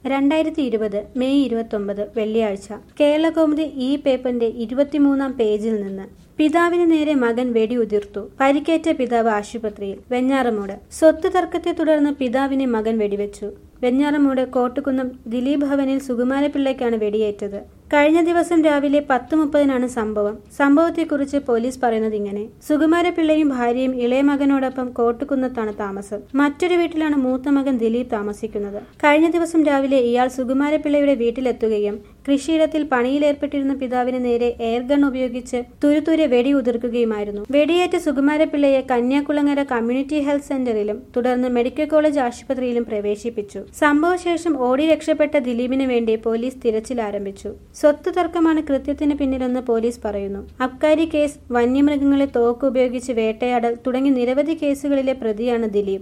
രണ്ടായിരത്തി ഇരുപത് മെയ് ഇരുപത്തൊമ്പത് വെള്ളിയാഴ്ച കേരളകൗമുദി ഈ പേപ്പറിന്റെ ഇരുപത്തിമൂന്നാം പേജിൽ നിന്ന് പിതാവിന് നേരെ മകൻ വെടിയുതിർത്തു പരിക്കേറ്റ പിതാവ് ആശുപത്രിയിൽ വെഞ്ഞാറമൂട് സ്വത്ത് തർക്കത്തെ തുടർന്ന് പിതാവിനെ മകൻ വെടിവെച്ചു വെഞ്ഞാറമൂട് കോട്ടുകുന്നം ദിലീപ് ഭവനിൽ സുകുമാരപിള്ളയ്ക്കാണ് വെടിയേറ്റത് കഴിഞ്ഞ ദിവസം രാവിലെ പത്ത് മുപ്പതിനാണ് സംഭവം സംഭവത്തെക്കുറിച്ച് പോലീസ് പറയുന്നത് ഇങ്ങനെ സുകുമാരപിള്ളയും ഭാര്യയും ഇളയ മകനോടൊപ്പം കോട്ടുകുന്നത്താണ് താമസം മറ്റൊരു വീട്ടിലാണ് മൂത്ത മകൻ ദിലീപ് താമസിക്കുന്നത് കഴിഞ്ഞ ദിവസം രാവിലെ ഇയാൾ സുകുമാരപിള്ളയുടെ വീട്ടിലെത്തുകയും കൃഷിയിടത്തിൽ പണിയിലേർപ്പെട്ടിരുന്ന പിതാവിന് നേരെ എയർഗൺ ഉപയോഗിച്ച് തുരുതുരെ വെടിയുതിർക്കുകയുമായിരുന്നു വെടിയേറ്റ സുകുമാരപിള്ളയെ കന്യാകുളങ്ങര കമ്മ്യൂണിറ്റി ഹെൽത്ത് സെന്ററിലും തുടർന്ന് മെഡിക്കൽ കോളേജ് ആശുപത്രിയിലും പ്രവേശിപ്പിച്ചു സംഭവശേഷം ഓടി രക്ഷപ്പെട്ട ദിലീപിന് വേണ്ടി പോലീസ് തിരച്ചിൽ ആരംഭിച്ചു സ്വത്ത് തർക്കമാണ് കൃത്യത്തിന് പിന്നിലെന്ന് പോലീസ് പറയുന്നു അബ്കാരി കേസ് വന്യമൃഗങ്ങളെ തോക്ക് ഉപയോഗിച്ച് വേട്ടയാടൽ തുടങ്ങി നിരവധി കേസുകളിലെ പ്രതിയാണ് ദിലീപ്